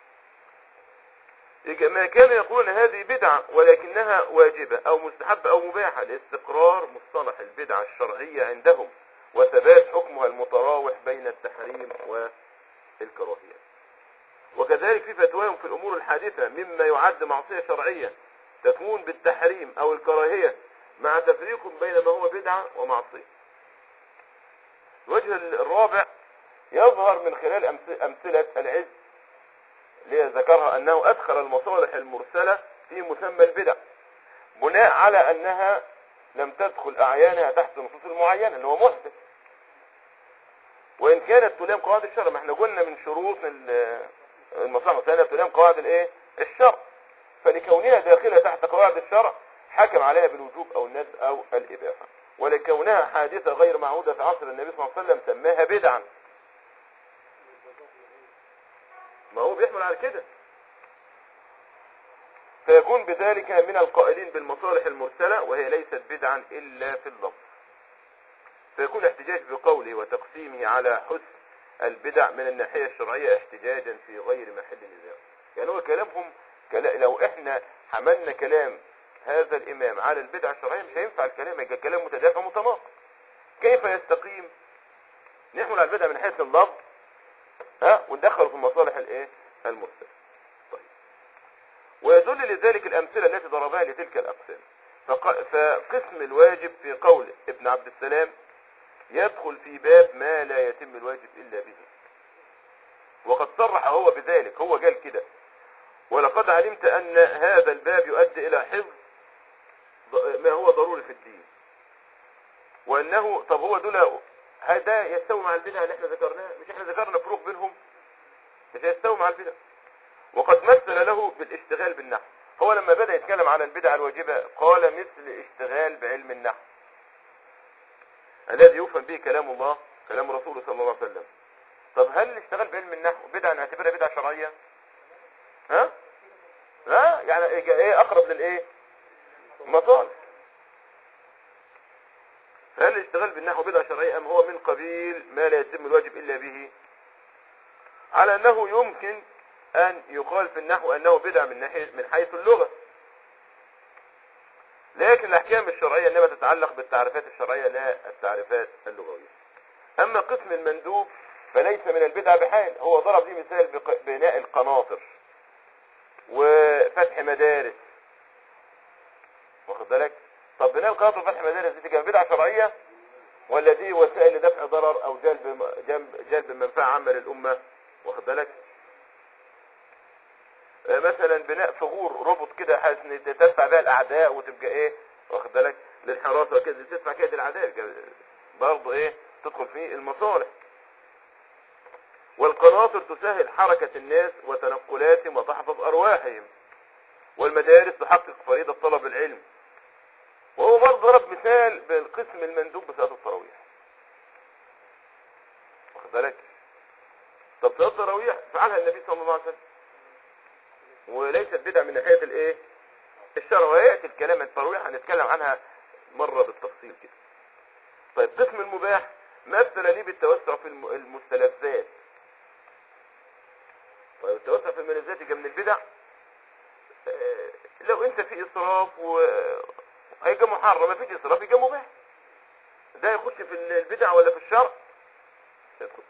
يبقى ما كانوا يقولون هذه بدعة ولكنها واجبة او مستحبة او مباحة لاستقرار مصطلح البدعة الشرعية عندهم وثبات حكمها المتراوح بين التحريم والكراهية وكذلك في فتواهم في الامور الحادثة مما يعد معصية شرعية تكون بالتحريم او الكراهية مع تفريق بين ما هو بدعة ومعصية الوجه الرابع يظهر من خلال أمث- امثلة العز اللي هي ذكرها انه ادخل المصالح المرسلة في مسمى البدع بناء على انها لم تدخل اعيانها تحت النصوص المعينة اللي هو محدث وان كانت تلام قواعد الشرع ما احنا قلنا من شروط ال- المصالح المرسلة تلام قواعد الايه الشرع فلكونها داخلة تحت قواعد الشرع حكم عليها بالوجوب او الندب او الاباحة ولكونها حادثة غير معهودة في عصر النبي صلى الله عليه وسلم سماها بدعا ما هو بيحمل على كده فيكون بذلك من القائلين بالمصالح المرسلة وهي ليست بدعا إلا في اللفظ فيكون الاحتجاج بقوله وتقسيمه على حسن البدع من الناحية الشرعية احتجاجا في غير محل نزاع يعني هو كلامهم كلا لو احنا حملنا كلام هذا الإمام على البدع الشرعية مش هينفع الكلام يبقى كلام متدافع متناقض كيف يستقيم نحمل على البدع من حيث اللفظ ها وندخله في المصالح الايه المرسله طيب ويدل لذلك الامثله التي ضربها لتلك الاقسام فق- فقسم الواجب في قول ابن عبد السلام يدخل في باب ما لا يتم الواجب الا به وقد صرح هو بذلك هو قال كده ولقد علمت ان هذا الباب يؤدي الى حفظ ض- ما هو ضروري في الدين وانه طب هو دول هذا يستوي مع البدع اللي احنا ذكرناها مش احنا ذكرنا فروق بينهم مش هيستوي مع البدع وقد مثل له بالاشتغال بالنحو هو لما بدأ يتكلم على البدع الواجبة قال مثل اشتغال بعلم النحو الذي يفهم به كلام الله كلام رسوله صلى الله عليه وسلم طب هل الاشتغال بعلم النحو بدعة نعتبرها بدعة شرعية ها ها يعني ايه اقرب للايه مصالح فهل الاشتغال بالنحو بدعة شرعية أم هو من قبيل ما لا يتم الواجب إلا به على أنه يمكن أن يقال في النحو أنه بدعة من, ناحية من حيث اللغة لكن الأحكام الشرعية إنما تتعلق بالتعريفات الشرعية لا التعريفات اللغوية أما قسم المندوب فليس من البدع بحال هو ضرب لي مثال بق- بناء القناطر وفتح مدارس واخد بالك طب بناء القناطر وفتح مدارس دي تبقى بدعة شرعية ولا دي وسائل لدفع ضرر او جلب جلب, جلب منفعة عامة للأمة واخد بالك آه، مثلا بناء ثغور ربط كده حيث إن تدفع بها الاعداء وتبقى ايه واخد بالك للحراسة كده تدفع كده الاعداء يبقى برضه ايه تدخل في المصالح والقناطر تسهل حركة الناس وتنقلاتهم وتحفظ ارواحهم والمدارس تحقق فريضة طلب العلم وهو برضه ضرب مثال بالقسم المندوب بصلاة التراويح واخد بالك طب صلاة التراويح فعلها النبي صلى الله عليه وسلم وليست بدعة من ناحية الايه الشرع ويأتي الكلام عن التراويح هنتكلم عنها مرة بالتفصيل كده طيب قسم المباح مثل لي بالتوسع في الم- المستلذات من الذات من البدع آه، لو انت في اسراف و هيبقى محرم ما فيش اسراف يبقى مباح ده يخش في البدع ولا في الشرع يخش.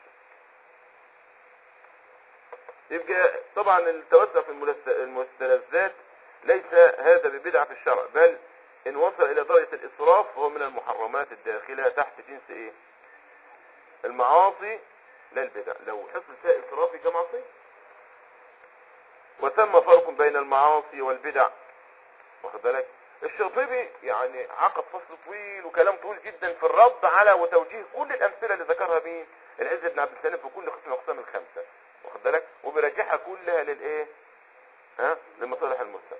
يبقى طبعا التوسع في الملست- المستلذات ليس هذا ببدعة في الشرع بل ان وصل الى درجة الاسراف فهو من المحرمات الداخلة تحت جنس ايه المعاصي لا البدع لو حصل فيها اسراف يبقى معصية وثم فرق بين المعاصي والبدع واخد بالك الشاطبي يعني عقد فصل طويل وكلام طويل جدا في الرد على وتوجيه كل الامثله اللي ذكرها مين العز بن عبد السلام في كل قسم من الاقسام الخمسه واخد بالك وبيرجعها كلها للايه ها لمصالح المجتمع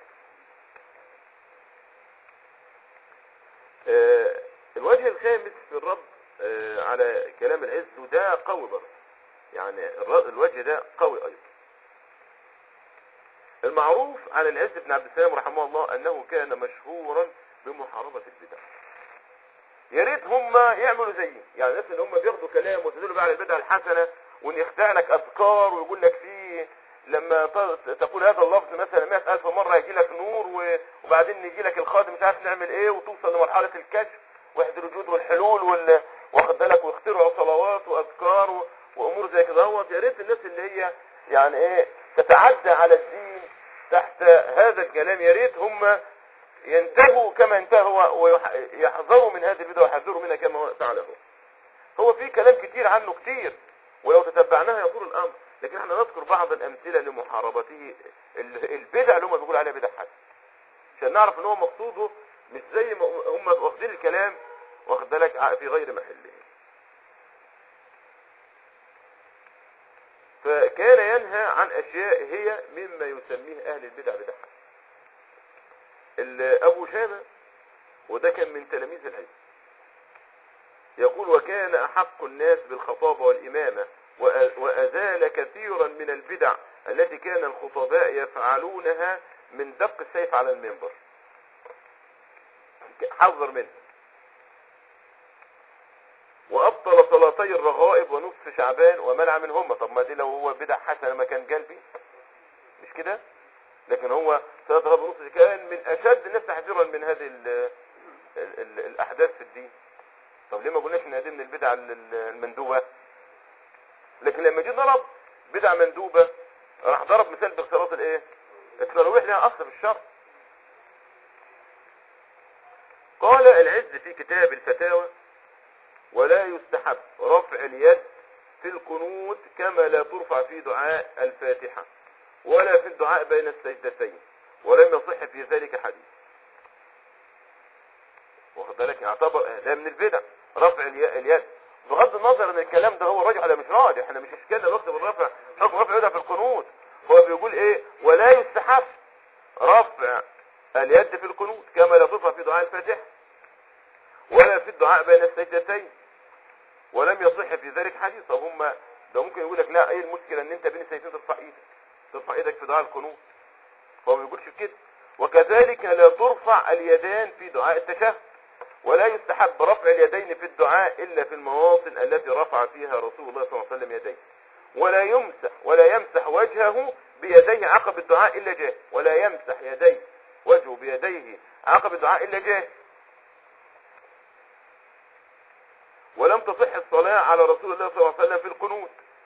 آه الوجه الخامس في الرد آه على كلام العز وده قوي برضه يعني الر- الوجه ده قوي ايضا المعروف عن العز بن عبد السلام رحمه الله انه كان مشهورا بمحاربة البدع يا ريت هم يعملوا زيه يعني الناس اللي هم بياخدوا كلام ويستدلوا بقى على البدع الحسنة وان يخدع لك اذكار ويقول لك فيه لما ت- تقول هذا اللفظ مثلا 100000 مرة يجي لك نور و- وبعدين يجي لك الخادم مش عارف نعمل ايه وتوصل لمرحلة الكشف وحد الوجود والحلول وال... واخد بالك ويخترعوا صلوات واذكار و... وامور زي كده اهوت يا ريت الناس اللي هي يعني ايه تتعدى على الدين تحت هذا الكلام يا ريت هم ينتهوا كما انتهوا ويحذروا من هذه البدع ويحذروا منها كما هو فعله هو في كلام كتير عنه كتير ولو تتبعناها يطول الامر لكن احنا نذكر بعض الامثله لمحاربته ال- البدع اللي هم بيقولوا عليها بدع حسن عشان نعرف ان هو مقصوده مش زي ما هم واخدين الكلام واخد بالك ع- في غير محله فكان ينهى عن اشياء هي مما يسميه اهل البدع بدع حسن ال- ابو شامه وده كان من تلاميذ العلم يقول وكان احق الناس بالخطابه والامامه وأ- وازال كثيرا من البدع التي كان الخطباء يفعلونها من دق السيف على المنبر حذر منها وابطل صلاتي الرغائب ونصف شعبان ومنع منهما طب ما دي لو هو بدع حسنه ما كان قلبي مش كده لكن هو صلاه الرغائب ونصف كان من اشد الناس تحذيرا من هذه ال ال ال الاحداث في الدين طب ليه ما قلناش ان هذه من البدع ال- ال- المندوبه لكن لما جه ضرب بدع مندوبه راح ضرب مثال باختلاط الايه التراويح لها اصل في الشرع قال العز في كتاب الفتاوى ولا يستحب رفع اليد في القنوت كما لا ترفع في دعاء الفاتحة ولا في الدعاء بين السجدتين ولم يصح في ذلك حديث واخد بالك يعتبر ده من البدع رفع الي- اليد بغض النظر ان الكلام ده هو راجع ولا مش راجع احنا مش اشكالنا الوقت بالرفع حكم رفع اليد في القنوت هو بيقول ايه ولا يستحب رفع اليد في القنوت كما لا ترفع في دعاء الفاتحة ولا في الدعاء بين السجدتين ولم يصح في ذلك حديث طب هم ده ممكن يقول لك لا ايه المشكله ان انت بين السيفين ترفع ايدك ترفع ايدك في دعاء القنوت هو ما بيقولش كده وكذلك لا ترفع اليدان في دعاء التشهد ولا يستحب رفع اليدين في الدعاء الا في المواطن التي رفع فيها رسول الله صلى الله عليه وسلم يديه ولا يمسح ولا يمسح وجهه بيديه عقب الدعاء الا جاه ولا يمسح يديه وجهه بيديه عقب الدعاء الا جاه ولم تصح الصلاة على رسول الله صلى الله عليه وسلم في القنوت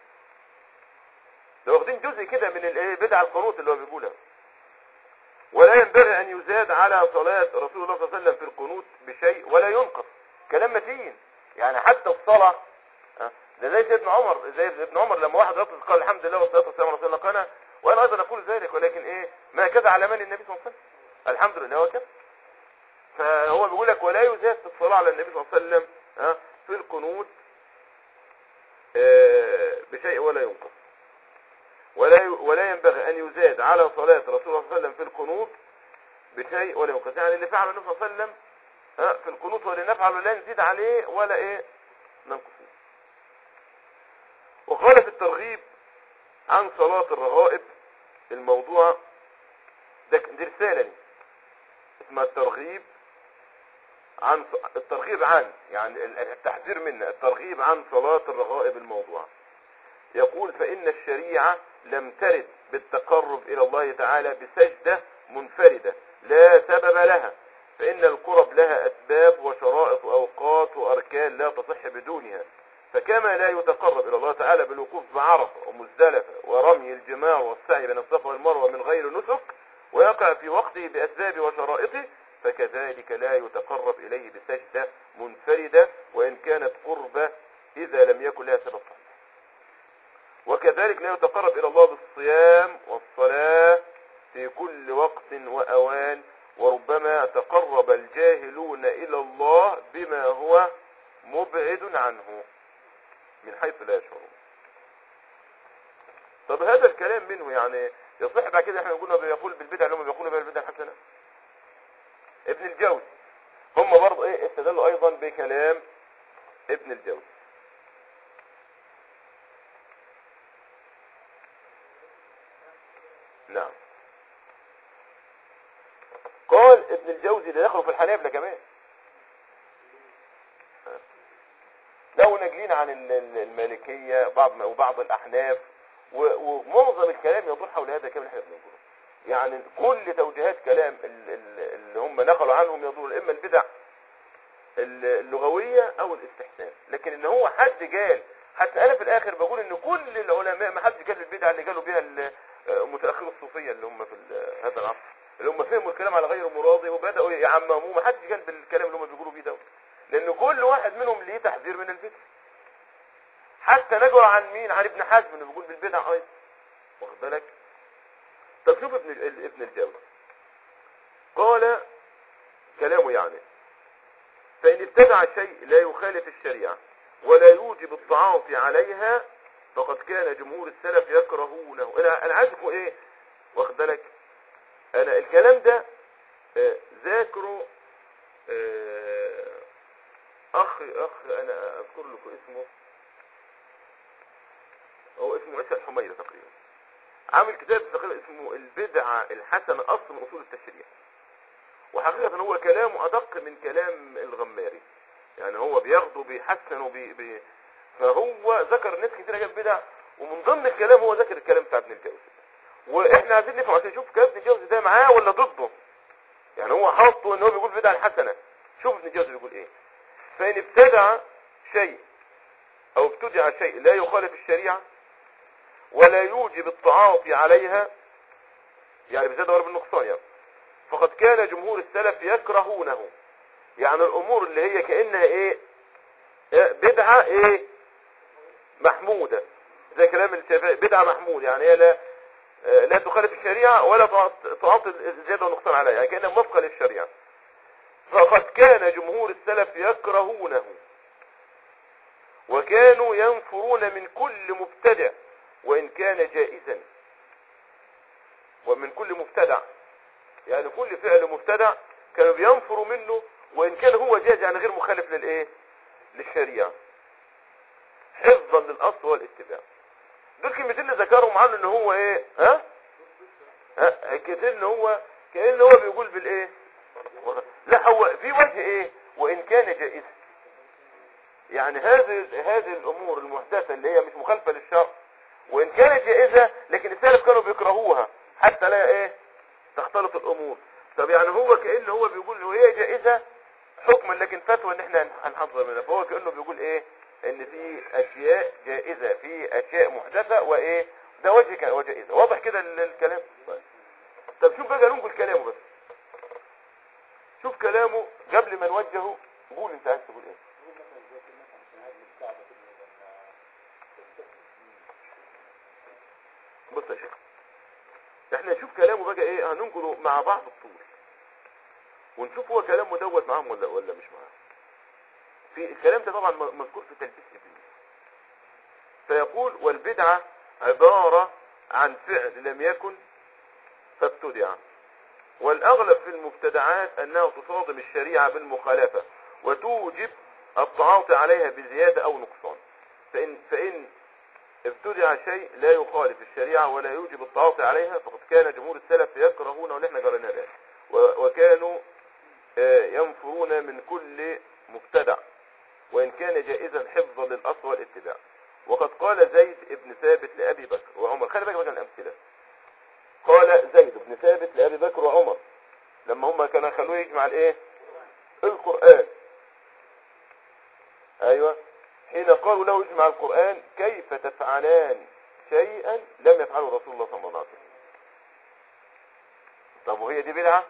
ده واخدين جزء كده من الايه بدع القنوت اللي هو بيقولها ولا ينبغي ان يزاد على صلاة رسول الله صلى الله عليه وسلم في القنوت بشيء ولا ينقص كلام متين يعني حتى الصلاة ها، ده زي سيدنا عمر زي ابن عمر لما واحد يطلق قال الحمد لله والصلاة والسلام على رسول الله قال وانا ايضا اقول ذلك ولكن ايه ما كذا على من النبي صلى الله عليه وسلم الحمد لله وكذا فهو بيقول لك ولا يزاد في الصلاة على النبي صلى الله عليه وسلم ها، في القنوت آه، بشيء ولا ينقص ولا ي- ولا ينبغي ان يزاد على صلاة رسول الله صلى الله عليه وسلم في القنوت بشيء ولا ينقص يعني اللي فعله النبي صلى الله عليه وسلم ها، في القنوت واللي نفعله لا نزيد عليه ولا ايه ننقص منه. وقال في الترغيب عن صلاة الرغائب الموضوع ده ك- دي رسالة دي اسمها الترغيب عن الترغيب عن يعني ال- التحذير منه الترغيب عن صلاة الرغائب الموضوعة يقول فإن الشريعة لم ترد بالتقرب إلى الله تعالى بسجدة منفردة لا سبب لها فإن القرب لها أسباب وشرائط وأوقات وأركان لا تصح بدونها فكما لا يتقرب إلى الله تعالى بالوقوف بعرفة ومزدلفة ورمي الجمار والسعي بين الصفا والمروة من غير نسك ويقع في وقته بأسباب وشرائطه فكذلك لا يتقرب إليه بسجدة منفردة وإن كانت قربة إذا لم يكن لها سبب صحيح وكذلك لا يتقرب إلى الله بالصيام والصلاة في كل وقت وأوان وربما تقرب الجاهلون إلى الله بما هو مبعد عنه من حيث لا يشعرون طب هذا الكلام منه يعني يصح بعد كده احنا قلنا بيقول بالبدع اللي هم بيقولوا بها البدع الحسنه ابن الجوزي هم برضه ايه استدلوا ايضا بكلام ابن الجوزي نعم قال ابن الجوزي اللي دخلوا في الحنابلة كمان لو ناجلين عن ال- ال- المالكية بعض وبعض الأحناف و- ومعظم الكلام يدور حول هذا الكلام اللي احنا بنقوله يعني كل توجيهات كلام ال- ال- اللي هم نقلوا عنهم يدور اما البدع ال- اللغوية او الاستحسان لكن ان هو حد قال حتى انا في الاخر بقول ان كل العلماء ما حد قال البدع اللي قالوا بها ال- متاخر الصوفيه اللي هم في ال- هذا العصر اللي هم فهموا الكلام على غير مراضي وبداوا يعمموه ما حدش قال بالكلام اللي هم بيقولوا بيه ده لان كل واحد منهم ليه تحذير من البدع حتى نقرا عن مين عن ابن حزم اللي بيقول بالبدع ايضا واخد بالك طب شوف ابن ال- ابن الجوزي قال كلامه يعني فإن ابتدع شيء لا يخالف الشريعة ولا يوجب التعاطي عليها فقد كان جمهور السلف يكرهونه انا انا عايز اقول ايه واخد بالك انا الكلام ده آه، ذاكره آه، اخ اخ انا اذكر لكم اسمه هو اسمه عيسى الحميرة تقريبا عامل كتاب تقريبا اسمه البدعة الحسنة اصل من اصول التشريع وحقيقة هو كلامه ادق من كلام الغماري يعني هو بياخده بيحسن وبي بي فهو ذكر ناس كتير جاب بدع ومن ضمن الكلام هو ذكر الكلام بتاع ابن الجوزي واحنا عايزين نفهم عشان نشوف كلام ابن الجوزي ده معاه ولا ضده يعني هو حاطه ان هو بيقول بدعة الحسنة شوف ابن الجوزي بيقول ايه فان ابتدع شيء او ابتدع شيء لا يخالف الشريعة ولا يوجب التعاطي عليها يعني بزيادة ولا بالنقصان يعني فقد كان جمهور السلف يكرهونه يعني الامور اللي هي كانها ايه إيه؟ بدعه ايه محموده زي كلام الشافعي بدعه محمود يعني هي لا آه، لا تخالف الشريعه ولا تعط- تعطي الزياده والنقصان عليها يعني كانها موافقه للشريعه فقد كان جمهور السلف يكرهونه وكانوا ينفرون من كل مبتدع وان كان جائزا ومن كل مبتدع يعني كل فعل مبتدع كانوا بينفروا منه وان كان هو جائز يعني غير مخالف للايه للشريعه حفظا للاصل والاتباع دول كلمتين اللي ذكرهم عنه ان هو ايه ها ها كتير ان هو كان هو بيقول بالايه لا هو في وجه ايه وان كان جائزا يعني هذه هذه الامور المحدثه اللي هي مش مخالفه للشرع وان كانت جائزه لكن السلف كانوا بيكرهوها حتى لا ايه تختلط الامور طب يعني هو كانه هو بيقول له هي جائزه حكما لكن فتوى ان احنا هنحذر منها فهو كانه بيقول ايه ان في اشياء جائزه في اشياء محدثه وايه ده وجه كان وجائزه واضح كده ال- الكلام طيب. طب شوف بقى ننقل كلامه بس شوف كلامه قبل ما نوجهه قول انت عايز تقول ايه بص يا شيخ احنا نشوف كلامه بقى ايه هننقله مع بعض الطول ونشوف هو كلامه دوت معاهم ولا ولا مش معاهم في الكلام ده طبعا م- مذكور في تلبيس ابليس فيقول والبدعة عبارة عن فعل لم يكن فابتدع والاغلب في المبتدعات انها تصادم الشريعة بالمخالفة وتوجب التعاطي عليها بزيادة او نقصان فان فان ابتدع شيء لا يخالف الشريعة ولا يوجب التعاطي عليها فقد كان جمهور السلف يكرهون واللي احنا قريناه الآن و- وكانوا آه، ينفرون من كل مبتدع وإن كان جائزا حفظا للأصل والاتباع وقد قال زيد ابن ثابت لأبي بكر وعمر خلي بالك بقى من الأمثلة الايه القرآن ايوه حين قالوا له اجمع القرآن كيف تفعلان شيئا لم يفعله رسول الله صلى الله عليه وسلم طب وهي دي بدعة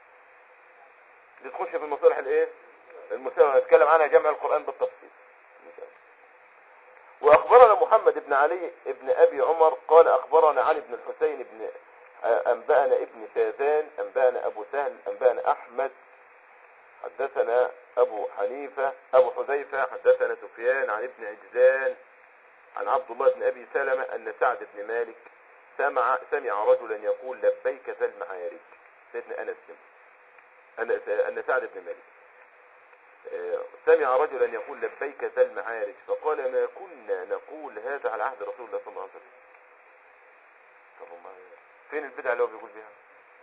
دي تخش في المصالح الايه المساومة نتكلم عنها جمع القرآن بالتفصيل إن شاء الله. واخبرنا محمد بن علي بن ابي عمر قال اخبرنا علي بن الحسين بن آه، انبانا ابن شاذان انبانا ابو سهل انبانا احمد حدثنا ابو حنيفة ابو حذيفة حدثنا سفيان عن ابن عجلان عن عبد الله بن ابي سلمة ان سعد بن مالك سمع سمع رجلا يقول لبيك ذا المعارج سيدنا انس كده. أن أن سعد بن مالك آه، سمع رجلا يقول لبيك ذا المعارج فقال ما كنا نقول هذا على عهد رسول الله صلى الله عليه وسلم طب ما فين البدعة اللي هو بيقول بيها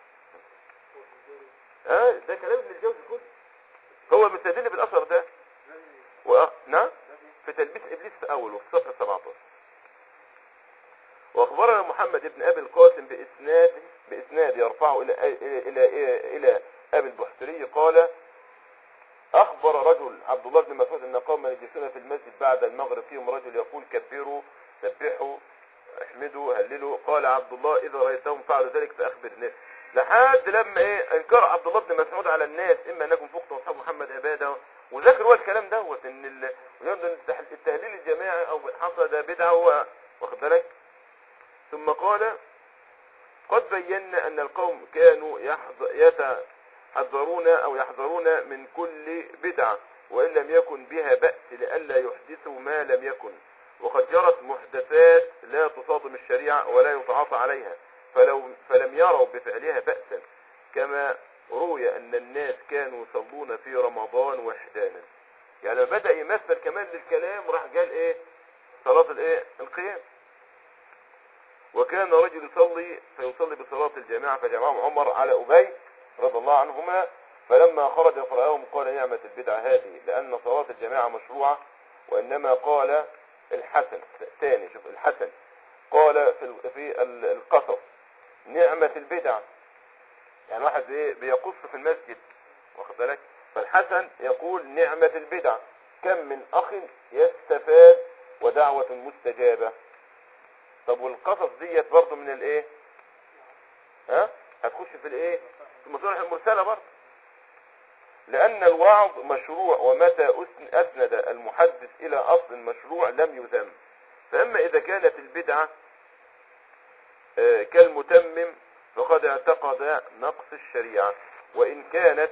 اه ده كلام ابن الجوزي كله هو مستدل بالاثر ده و... نعم في تلبيس ابليس في اوله في صفحه 17 واخبرنا محمد بن ابي القاسم باسناد باسناد يرفعه الى الى الى, إلى ابي البحتري قال اخبر رجل عبد الله بن مسعود ان قوما يجلسون في المسجد بعد المغرب فيهم رجل يقول كبروا سبحوا احمدوا هللوا قال عبد الله اذا رايتهم فعلوا ذلك فاخبرني لحد لما ايه انكر عبد الله بن مسعود على الناس اما انكم فقتم اصحاب محمد عباده وذكر هو الكلام دوت ان ال... ويرد ان التح- التهليل الجماعي او حصل ده بدعه هو واخد بالك ثم قال قد بينا ان القوم كانوا يحظ- يتحذرون او يحذرون من كل بدعه وان لم يكن بها باس لئلا يحدثوا ما لم يكن وقد جرت محدثات لا تصادم الشريعه ولا يتعاطى عليها فلو فلم يروا بفعلها بأسا كما روي أن الناس كانوا يصلون في رمضان وحدانا يعني لما بدأ يمثل كمان للكلام راح قال ايه صلاة الايه القيام وكان رجل يصلي فيصلي بصلاة الجماعة فجمعهم عمر على أبي رضي الله عنهما فلما خرج فرآهم قال نعمة البدعة هذه لأن صلاة الجماعة مشروعة وإنما قال الحسن ثاني شوف الحسن قال في ال- في ال- القصص نعمة البدع يعني واحد ايه بيقص في المسجد واخد بالك فالحسن يقول نعمة البدع كم من اخ يستفاد ودعوة مستجابة طب والقصص ديت برضه من الايه ها هتخش في الايه في المصالح المرسلة برضه لأن الوعظ مشروع ومتى أسن- أسند المحدث إلى أصل مشروع لم يذم فأما إذا كانت البدعة آه، كالمتمم فقد اعتقد نقص الشريعة وإن كانت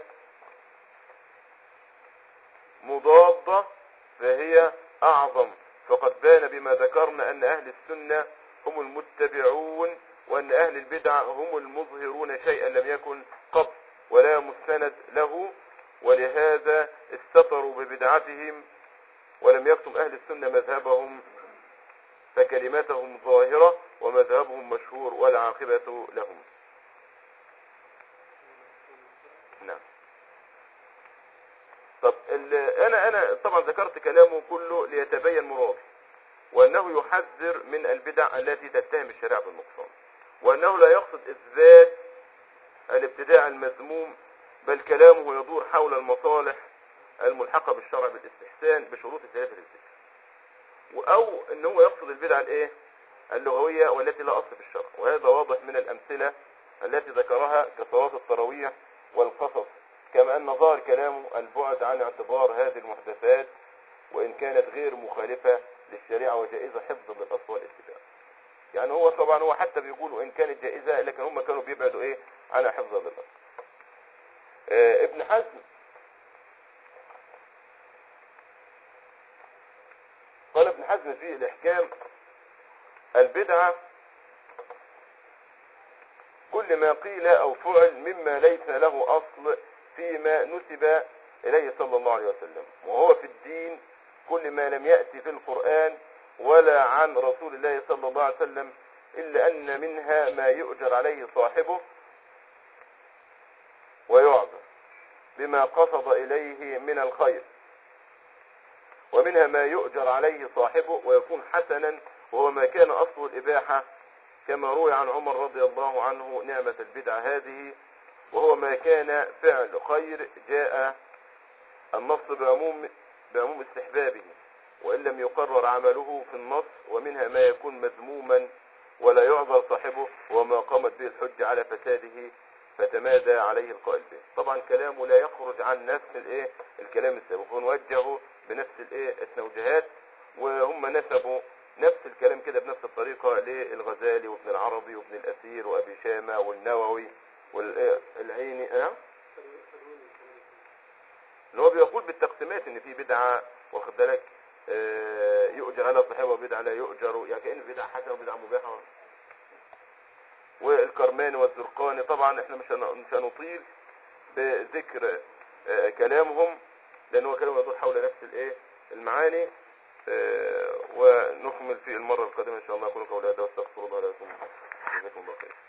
مضادة فهي أعظم فقد بان بما ذكرنا أن أهل السنة هم المتبعون وأن أهل البدع هم المظهرون شيئا لم يكن قبل ولا مستند له ولهذا استطروا ببدعتهم ولم يكتم أهل السنة مذهبهم فكلمتهم ظاهرة ومذهبهم مشهور والعاقبة لهم نعم طب ال- انا انا طبعا ذكرت كلامه كله ليتبين مراده وانه يحذر من البدع التي تتهم الشريعه بالنقصان وانه لا يقصد اثبات الابتداع المذموم بل كلامه يدور حول المصالح الملحقه بالشرع بالاستحسان بشروط الثلاثه للذكر او ان هو يقصد البدع الايه اللغويه والتي لا اصل في الشرع وهذا واضح من الامثله التي ذكرها كصلاه التراويح والقصص كما ان ظاهر كلامه البعد عن اعتبار هذه المحدثات وان كانت غير مخالفه للشريعه وجائزه حفظا للاصل والاتباع يعني هو طبعا هو حتى بيقول وان كانت جائزه لكن هم كانوا بيبعدوا ايه عنها حفظا للاصل آه ابن حزم قال ابن حزم في الإحكام البدعة كل ما قيل أو فعل مما ليس له أصل فيما نسب إليه صلى الله عليه وسلم وهو في الدين كل ما لم يأتي في القرآن ولا عن رسول الله صلى الله عليه وسلم إلا أن منها ما يؤجر عليه صاحبه ويعذر بما قصد إليه من الخير ومنها ما يؤجر عليه صاحبه ويكون حسنا وهو ما كان أصله الإباحة كما روي عن عمر رضي الله عنه نعمة البدعة هذه وهو ما كان فعل خير جاء النص بعموم بعموم استحبابه وإن لم يقرر عمله في النص ومنها ما يكون مذموما ولا يعذر صاحبه وما قامت به الحجة على فساده فتمادى عليه القائل به طبعا كلامه لا يخرج عن نفس الايه الكلام السابق ونوجهه بنفس الايه التوجيهات وهم نسبوا نفس الكلام كده بنفس الطريقة للغزالي وابن العربي وابن الأثير وأبي شامة والنووي والعيني أه؟ اللي هو بيقول بالتقسيمات ان في بدعة واخد بالك آه، يؤجر على صاحبها وبدعة لا يؤجر يعني كأن بدعة حسنة وبدعة مباحة والكرماني والزرقاني طبعا احنا مش هن- مش هنطيل بذكر آه، كلامهم لان هو كلام يدور حول نفس الايه المعاني آه، ونكمل في المرة القادمة ان شاء الله اقول قولي هذا واستغفر الله لكم جزاكم الله خير